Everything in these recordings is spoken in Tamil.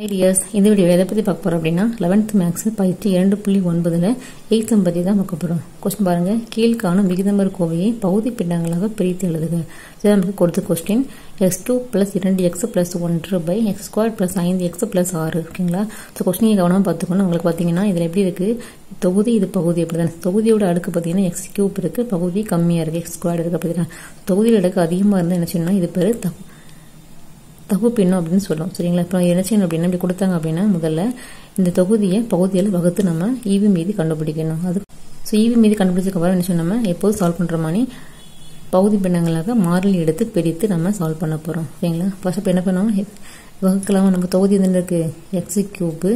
ஐடியாஸ் இந்த வீடியோ எதை பற்றி பார்க்க போகிறோம் அப்படின்னா லெவன்த் மேக்ஸ் பயிற்சி இரண்டு புள்ளி ஒன்பதில் எயித்தம் பற்றி தான் பார்க்க போகிறோம் கொஸ்டின் பாருங்கள் கீழ்காணும் விகிதமர் கோவையை பகுதி பின்னங்களாக பிரித்து எழுதுக இதை நமக்கு கொடுத்த கொஸ்டின் எக்ஸ் டூ ப்ளஸ் இரண்டு எக்ஸ் ப்ளஸ் ஒன்று பை எக்ஸ் ஸ்கொயர் ப்ளஸ் ஐந்து எக்ஸ் ப்ளஸ் ஆறு ஓகேங்களா ஸோ கொஸ்டினை கவனமாக பார்த்துக்கணும் உங்களுக்கு பார்த்தீங்கன்னா இதில் எப்படி இருக்குது தொகுதி இது பகுதி அப்படி தானே தொகுதியோட அடுக்கு பார்த்தீங்கன்னா எக்ஸ் கியூப் இருக்குது பகுதி கம்மியாக இருக்குது எக்ஸ் ஸ்கொயர் இருக்குது பார்த்தீங்கன்னா தொகுதியோட அடுக்கு அதிகமாக இருந்தால் என்ன செய்யணும்னா இது பேர் தப்பு தப்பு பின்னம் அப்படின்னு சொல்லுவோம் சரிங்களா இப்போ என்ன செய்யணும் அப்படின்னா இப்படி கொடுத்தாங்க அப்படின்னா முதல்ல இந்த தொகுதியை பகுதியில் வகுத்து நம்ம ஈவி மீதி கண்டுபிடிக்கணும் அது ஸோ ஈவி மீதி கண்டுபிடிச்சதுக்கு அப்புறம் என்ன செய்யணும் நம்ம எப்போது சால்வ் பண்ணுற மாதிரி பகுதி பின்னங்களாக மாறிலி எடுத்து பிரித்து நம்ம சால்வ் பண்ண போகிறோம் ஓகேங்களா ஃபர்ஸ்ட் இப்போ என்ன பண்ணுவோம் வகுக்கலாம் நம்ம தொகுதி வந்து இருக்குது எக்ஸு கியூப்பு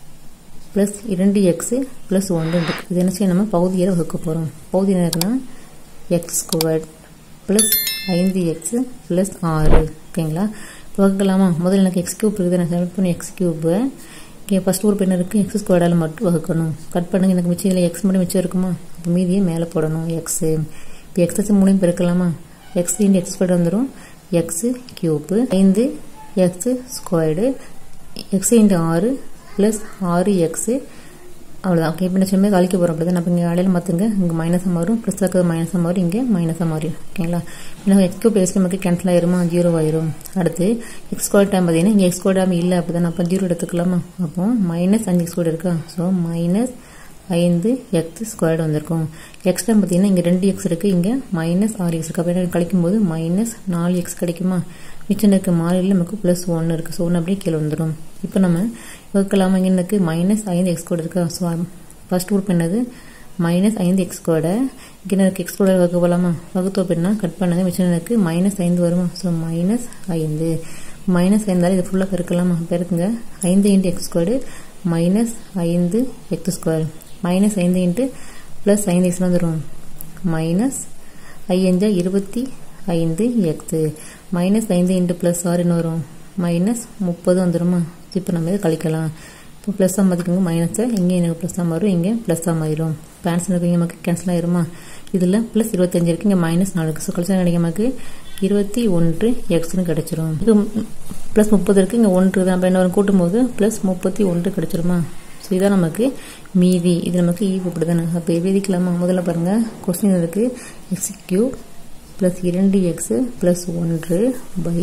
ப்ளஸ் இரண்டு எக்ஸு ப்ளஸ் ஒன்று இருக்குது இது என்ன செய்யணும் நம்ம பகுதியில் வகுக்க போகிறோம் பகுதி என்ன இருக்குன்னா எக்ஸ் ஸ்கொயர் ப்ளஸ் ஐந்து எக்ஸு ப்ளஸ் ஆறு ஓகேங்களா வகுக்கலாமா முதல்ல எனக்கு எக்ஸ் கியூப் இருக்குது நான் செலக்ட் பண்ணி எக்ஸ் கியூப்பு இங்கே ஃபஸ்ட் ஒரு பெண் இருக்குது எக்ஸ் ஸ்கொயர்டால் மட்டும் வகுக்கணும் கட் பண்ணுங்க எனக்கு மிச்சம் இதில் எக்ஸ் மட்டும் மிச்சம் இருக்குமா அப்போ மீதியே மேலே போடணும் எக்ஸு இப்போ எக்ஸஸ் மூணையும் பெருக்கலாமா எக்ஸ் இன்ட்டு எக்ஸ் ஸ்கொயர் வந்துடும் எக்ஸு கியூப்பு ஐந்து எக்ஸு ஸ்கொயர்டு எக்ஸ் இன்ட்டு ஆறு ப்ளஸ் ஆறு எக்ஸு அவ்வளோதான் ஓகே இப்போ நிச்சயமே கழிக்க போகிறோம் அப்படி தான் நம்ம இங்கே அடையில் மாற்றுங்க இங்கே மைனஸாக மாறும் ப்ளஸ் இருக்கிறது மைனஸாக மாறும் இங்கே மைனஸாக மாறும் ஓகேங்களா இன்னும் எக்ஸ் கியூப் எக்ஸ் நமக்கு கேன்சல் ஆயிருமா ஜீரோ ஆயிரும் அடுத்து எக்ஸ் ஸ்கொயர் டைம் பார்த்தீங்கன்னா இங்கே எக்ஸ் ஸ்கொயர் டைம் இல்லை அப்படி தான் அப்போ ஜீரோ எடுத்துக்கலாமா அப்போ மைனஸ் அஞ்சு எக்ஸ் ஸ்கொயர் இருக்கா ஸோ மைனஸ் ஐந்து எக்ஸ் ஸ்கொயர்டு வந்திருக்கும் எக்ஸ் டைம் பார்த்தீங்கன்னா இங்கே ரெண்டு எக்ஸ் இருக்குது இங்கே மைனஸ் ஆறு எக்ஸ் இருக்குது அப்போ கழிக்கும் போது மைனஸ் நாலு எக்ஸ் கிடைக்குமா மிச்சம் இருக்க மாறியில் நமக்கு ப்ளஸ் ஒன்று இருக்குது ஸோ ஒன்று அப்படியே கீழே வந்துடும் இப்போ நம்ம வகுக்கலாமா இங்கே எனக்கு மைனஸ் ஐந்து எக்ஸ் கோடு இருக்கா ஸோ ஃபர்ஸ்ட் குரூப் என்னது மைனஸ் ஐந்து எக்ஸ் கோட இங்கே எனக்கு எக்ஸ் கோட வகுக்க போகலாமா வகுத்தோ அப்படின்னா கட் பண்ணுங்க மிச்சம் எனக்கு மைனஸ் ஐந்து வருமா ஸோ மைனஸ் ஐந்து மைனஸ் ஐந்தாலும் இது ஃபுல்லாக பெருக்கலாமா பெருக்குங்க ஐந்து இன்ட்டு எக்ஸ் ஸ்கொயர்டு மைனஸ் ஐந்து எக்ஸ் ஸ்கொயர் மைனஸ் ஐந்து இன்ட்டு ப்ளஸ் ஐந்து எக்ஸ் வந்துடும் மைனஸ் ஐயஞ்சா இருபத்தி ஐந்து எக்ஸு மைனஸ் ஐந்து இன்ட்டு ப்ளஸ் ஆறு என்ன வரும் மைனஸ் முப்பது வந்துடுமா இப்போ நம்ம இதை கழிக்கலாம் இப்போ ப்ளஸ்ஸாக மாற்றிக்கோங்க மைனஸை இங்கே எனக்கு ப்ளஸ்ஸாக மாறும் இங்கே ப்ளஸ்ஸாக மாறிடும் பேன்ஸ் இருக்கு இங்கே நமக்கு கேன்சல் ஆயிருமா இதில் ப்ளஸ் இருபத்தஞ்சு இருக்குது இங்கே மைனஸ் நாலு இருக்குது ஸோ கழிச்சா கிடைக்க நமக்கு இருபத்தி ஒன்று எக்ஸ்னு கிடச்சிரும் இது ப்ளஸ் முப்பது இருக்குது இங்கே ஒன்று தான் அப்போ என்ன வரும் கூட்டும் போது ப்ளஸ் முப்பத்தி ஒன்று கிடச்சிருமா ஸோ இதான் நமக்கு மீதி இது நமக்கு ஈவு அப்படி தானே அப்போ எழுதிக்கலாமா முதல்ல பாருங்கள் கொஸ்டின் இருக்குது எக்ஸ் கியூப் ப்ளஸ் இரண்டு எக்ஸு ப்ளஸ் ஒன்று பை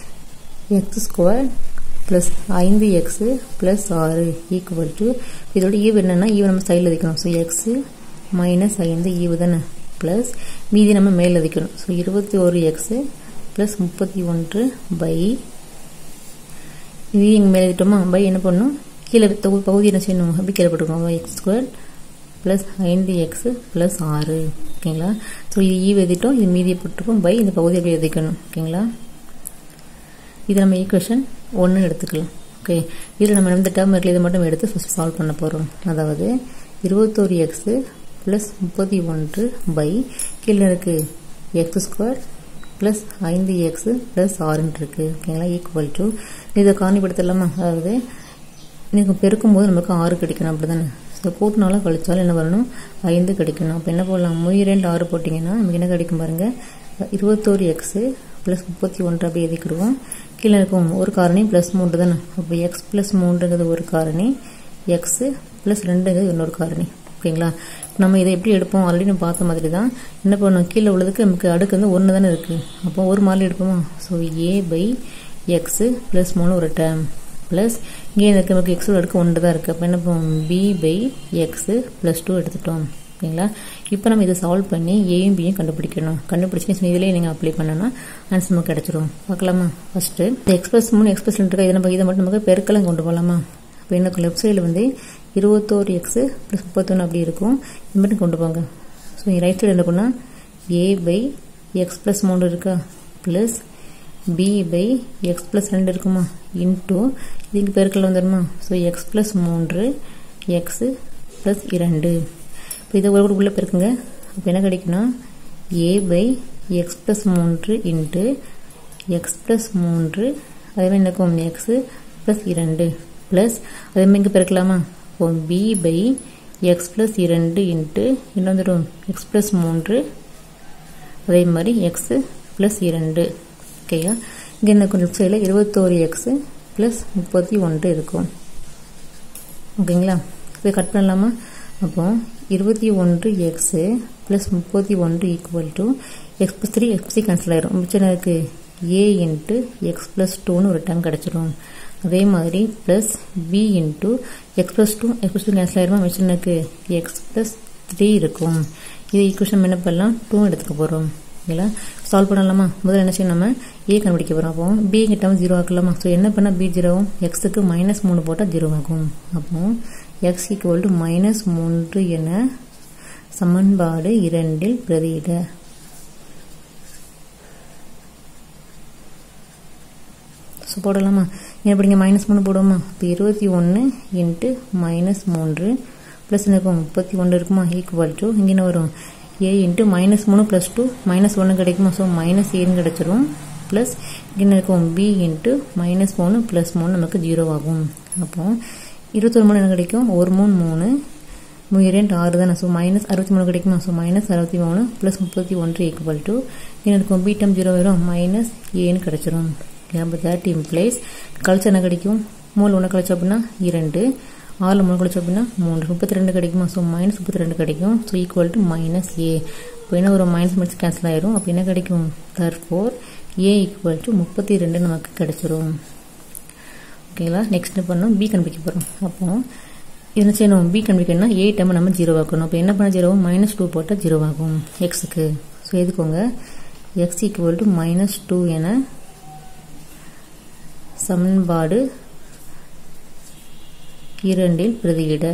எக்ஸ் ஸ்கொயர் ப்ளஸ் ஐந்து எக்ஸு ப்ளஸ் ஆறு ஈக்குவல் டு இதோட ஈவு என்னென்னா ஈவு நம்ம சைடில் வைக்கணும் ஸோ எக்ஸு மைனஸ் ஐந்து ஈவு தானே ப்ளஸ் மீதி நம்ம மேலே வைக்கணும் ஸோ இருபத்தி ஒரு எக்ஸு ப்ளஸ் முப்பத்தி ஒன்று பை இது இங்கே மேலே எழுதிட்டோமா பை என்ன பண்ணணும் கீழே பகுதி என்ன செய்யணும் அப்படி கீழே போட்டுக்கோங்க எக்ஸ் ஸ்கொயர் ப்ளஸ் ஐந்து எக்ஸு ப்ளஸ் ஆறு ஓகேங்களா ஸோ இது ஈவு எழுதிட்டோம் இது மீதியை போட்டுருக்கோம் பை இந்த பகுதி அப்படி எழுதிக்கணும் ஓகேங்களா இது நம்ம ஈக்குவேஷன் ஒன்று எடுத்துக்கலாம் ஓகே இதில் நம்ம இந்த டேர்ம் இதில் இதை மட்டும் எடுத்து ஃபஸ்ட் சால்வ் பண்ண போகிறோம் அதாவது இருபத்தோரு எக்ஸு ப்ளஸ் முப்பத்தி ஒன்று பை கீழே இருக்குது எக்ஸ் ஸ்கொயர் ப்ளஸ் ஐந்து எக்ஸு ப்ளஸ் ஆறுன்னு இருக்குது ஓகேங்களா ஈக்குவல் டு இதை காணிப்படுத்தலாமா அதாவது எனக்கு பெருக்கும்போது நமக்கு ஆறு கிடைக்கணும் அப்படி தானே ஸோ கூட்டினாலும் கழிச்சாலும் என்ன வரணும் ஐந்து கிடைக்கணும் அப்போ என்ன போடலாம் மொய் ரெண்டு ஆறு போட்டிங்கன்னா நமக்கு என்ன கிடைக்கும் பாருங்கள் இருபத்தோரு எக்ஸு ப்ளஸ் முப்பத்தி ஒன்று அப்படி எழுதிக்கிடுவோம் கீழே இருக்கும் ஒரு காரணி ப்ளஸ் மூன்று தானே அப்போ எக்ஸ் ப்ளஸ் மூன்றுங்கிறது ஒரு காரணி எக்ஸு ப்ளஸ் ரெண்டுங்கிறது இன்னொரு காரணி ஓகேங்களா நம்ம இதை எப்படி எடுப்போம் ஆல்ரெடி நம்ம பார்த்த மாதிரி தான் என்ன பண்ணணும் கீழே உள்ளதுக்கு நமக்கு அடுக்கு வந்து ஒன்று தானே இருக்குது அப்போ ஒரு மாதிரி எடுப்போமா so A by x plus மூணு ஒரு டேம் ப்ளஸ் இங்கே எனக்கு நமக்கு எக்ஸோட அடுக்கு ஒன்று தான் இருக்குது அப்போ என்ன பண்ணுவோம் B by x plus two எடுத்துட்டோம் ஓகேங்களா இப்போ நம்ம இதை சால்வ் பண்ணி ஏயும் பியும் கண்டுபிடிக்கணும் கண்டுபிடிச்சி இதிலே நீங்கள் அப்ளை பண்ணனா ஆன்சர் நமக்கு கிடச்சிரும் பார்க்கலாமா ஃபஸ்ட்டு இந்த எக்ஸ்பிரஸ் மூணு எக்ஸ்பிரஸ் இருக்கா இதை நம்ம இதை மட்டும் நமக்கு பெருக்கெல்லாம் கொண்டு போகலாமா இப்போ எனக்கு லெஃப்ட் சைடில் வந்து இருபத்தோரு எக்ஸு ப்ளஸ் முப்பத்தொன்று அப்படி இருக்கும் இது மட்டும் கொண்டு போங்க ஸோ ரைட் சைடு என்ன பண்ணால் ஏ பை எக்ஸ் ப்ளஸ் மூணு இருக்கா plus B by x plus ரெண்டு இருக்குமா இன்டூ இதுக்கு பெருக்கல் வந்துடுமா ஸோ எக்ஸ் ப்ளஸ் மூன்று எக்ஸு ப்ளஸ் இரண்டு இப்போ இதை ஒரு உள்ளே பெருக்குங்க அப்போ என்ன கிடைக்குன்னா ஏ பை எக்ஸ் ப்ளஸ் மூன்று இன்ட்டு எக்ஸ் ப்ளஸ் மூன்று அதேமாதிரி என்னக்கும் எக்ஸு ப்ளஸ் இரண்டு ப்ளஸ் அதேமாதிரி இங்கே பெருக்கலாமா இப்போ பி பை எக்ஸ் ப்ளஸ் இரண்டு இன்ட்டு என்ன வந்துடும் எக்ஸ் ப்ளஸ் மூன்று அதே மாதிரி எக்ஸு ப்ளஸ் இரண்டு ஓகேயா இங்கே என்ன லெஃப்ட் சைடில் இருபத்தோரு எக்ஸு ப்ளஸ் முப்பத்தி ஒன்று இருக்கும் ஓகேங்களா இதை கட் பண்ணலாமா அப்போ இருபத்தி ஒன்று எக்ஸு ப்ளஸ் முப்பத்தி ஒன்று equal to x plus three x three cancel ஆயிரும் மிச்சம் இருக்கு ஏ இன்ட்டு எக்ஸ் ப்ளஸ் டூன்னு ஒரு டைம் கிடச்சிரும் அதே மாதிரி plus B into x plus two x plus two cancel ஆயிருமா மிச்சம் எனக்கு எக்ஸ் ப்ளஸ் த்ரீ இருக்கும் இது ஈக்குவேஷன் என்ன பண்ணலாம் டூ எடுத்துக்க போகிறோம் ஓகேங்களா சால்வ் பண்ணலாமா முதல்ல என்ன செய்யணும் நம்ம ஏ கண்டுபிடிக்க போகிறோம் அப்போ பி கிட்ட ஜீரோ ஆக்கலாமா ஸோ என்ன பண்ணால் பி ஜீரோவும் எக்ஸுக்கு மைனஸ் மூணு போட்டால் ஜீரோ ஆகும் அப்போ எக்ஸ் ஈக்குவல் டு மைனஸ் மூன்று என சமன்பாடு இரண்டில் பிரதியிட ஸோ போடலாமா எப்படிங்க மைனஸ் மூணு போடுவோமா இப்போ இருபத்தி ஒன்று இன்ட்டு மைனஸ் மூன்று ப்ளஸ் இருக்கும் முப்பத்தி ஒன்று இருக்குமா ஈக்குவல் டு இங்கே என்ன வரும் ஏ இன்ட்டு மைனஸ் மூணு ப்ளஸ் டூ மைனஸ் ஒன்று கிடைக்குமா ஸோ மைனஸ் ஏன்னு கிடச்சிரும் ப்ளஸ் இங்கே இருக்கும் பி இன்ட்டு மைனஸ் மூணு ப்ளஸ் மூணு நமக்கு ஜீரோ ஆகும் அப்போ இருபத்தொரு மூணு என்ன கிடைக்கும் ஒரு மூணு மூணு மூணு இரண்டு ஆறு தானே ஸோ மைனஸ் அறுபத்தி மூணு கிடைக்குமா ஸோ மைனஸ் அறுபத்தி மூணு ப்ளஸ் முப்பத்தி ஒன்று ஈக்குவல் டு இங்கே இருக்கும் பி டம் ஜீரோ வரும் மைனஸ் ஏன்னு கிடச்சிரும் அப்போ தேர்ட் இம்ப்ளைஸ் கழிச்சு என்ன கிடைக்கும் மூணு ஒன்று கழிச்சோம் அப்படின்னா இரண்டு ஆறில் மூணு கழிச்சோம் அப்படின்னா மூன்று முப்பத்தி ரெண்டு கிடைக்குமா ஸோ மைனஸ் முப்பத்தி ரெண்டு கிடைக்கும் so equal to minus A இப்போ என்ன ஒரு மைனஸ் மைனஸ் கேன்சல் ஆயிரும் அப்போ என்ன கிடைக்கும் தர் ஃபோர் ஏ ஈக்குவல் டு முப்பத்தி ரெண்டு நமக்கு கிடைச்சிரும் ஓகேங்களா நெக்ஸ்ட் பண்ணோம் பி கண்டுபிடிக்க போகிறோம் அப்போ என்ன செய்யணும் பி கண்டுபிடிக்கணும்னா ஏ டைம் நம்ம ஜீரோ ஆக்கணும் அப்போ என்ன பண்ண ஜீரோ மைனஸ் டூ போட்டால் ஜீரோ ஆகும் எக்ஸுக்கு ஸோ எதுக்கோங்க x equal to minus two என சமன்பாடு இரண்டில் பிரதியிட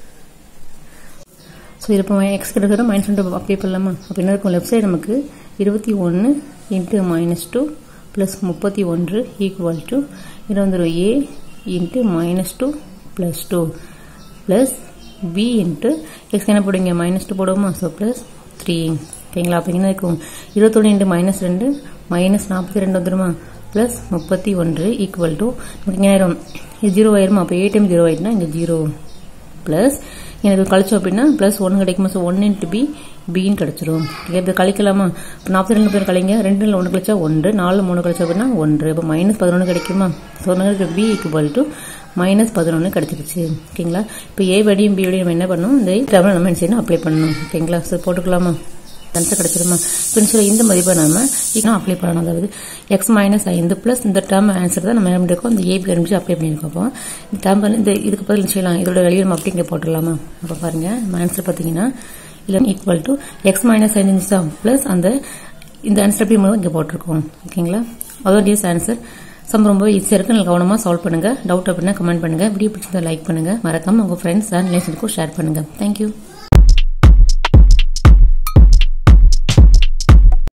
ஸோ இது இப்போ எக்ஸ் கிட்ட மைனஸ் ரெண்டு அப்ளை பண்ணலாமா அப்போ என்ன இருக்கும் லெஃப்ட் சைடு நமக்கு இருபத்தி ஒன்று இன்ட்டு மைனஸ் டூ ப்ளஸ் முப்பத்தி ஒன்று ஈக்குவல் டு இது வந்துடும் A into minus two plus two plus B into x என்ன போடுங்க மைனஸ் டூ போடுவோமா ஸோ ப்ளஸ் த்ரீ ஓகேங்களா அப்போ என்ன இருக்கும் இருபத்தொன்று இன்ட்டு மைனஸ் ரெண்டு மைனஸ் நாற்பத்தி ரெண்டு வந்துடுமா ப்ளஸ் முப்பத்தி ஒன்று ஈக்குவல் டு நமக்கு இங்கே ஆயிரும் இது ஜீரோ ஆயிருமா அப்போ ஏ டைம் ஜீரோ ஆயிட்டுனா இங்கே ஜீரோ ப்ளஸ் எனக்கு கழிச்சோம் அப்படின்னா ப்ளஸ் ஒன்று கிடைக்குமா ஸோ ஒன் இன்ட்டு பி பின்னு கிடச்சிரும் இப்போ கழிக்கலாமா இப்போ நாற்பத்தி ரெண்டு பேர் கழிங்க ரெண்டுல ஒன்று கழிச்சா ஒன்று நாலு மூணு கழிச்சா அப்படின்னா ஒன்று இப்போ மைனஸ் பதினொன்று கிடைக்குமா ஸோ ஒன்று பி ஈக்குவல் டு மைனஸ் பதினொன்று கிடச்சிருச்சு ஓகேங்களா இப்போ ஏ வடியும் பி வடியும் நம்ம என்ன பண்ணணும் இந்த டேபிள் நம்ம என்ன செய்யணும் அப்ளை பண்ணணும் ஓகேங்களா ஸோ போட்டுக்கலாமா ஆன்சர் கிடைச்சிருமா இப்போ சொல்லி இந்த மதிப்பை நம்ம இன்னும் அப்ளை பண்ணணும் அதாவது எக்ஸ் மைனஸ் ஐந்து ப்ளஸ் இந்த டேர்ம் ஆன்சர் தான் நம்ம என்ன பண்ணிருக்கோம் இந்த ஏபி கண்டுபிடிச்சு அப்ளை பண்ணியிருக்கோம் அப்போ இந்த டேர்ம் வந்து இந்த இதுக்கு பதில் செய்யலாம் இதோட வெளியே நம்ம அப்படி இங்கே போட்டுடலாமா அப்போ பாருங்க நம்ம ஆன்சர் பார்த்தீங்கன்னா இல்லை ஈக்குவல் டு எக்ஸ் மைனஸ் ஐந்து நிமிஷம் ப்ளஸ் அந்த இந்த ஆன்சர் எப்படி மூலம் இங்கே போட்டிருக்கோம் ஓகேங்களா அதோட டிஎஸ் ஆன்சர் சம் ரொம்ப ஈஸியாக இருக்கு நல்லா கவனமாக சால்வ் பண்ணுங்க டவுட் அப்படின்னா கமெண்ட் பண்ணுங்க வீடியோ பிடிச்சிருந்தா லைக் பண்ணுங்க மறக்காம உங்க ஃப்ரெண்ட்ஸ் அண்ட் ரிலேஷனுக்கும் ஷேர் பண்ணுங்க தேங்க்யூ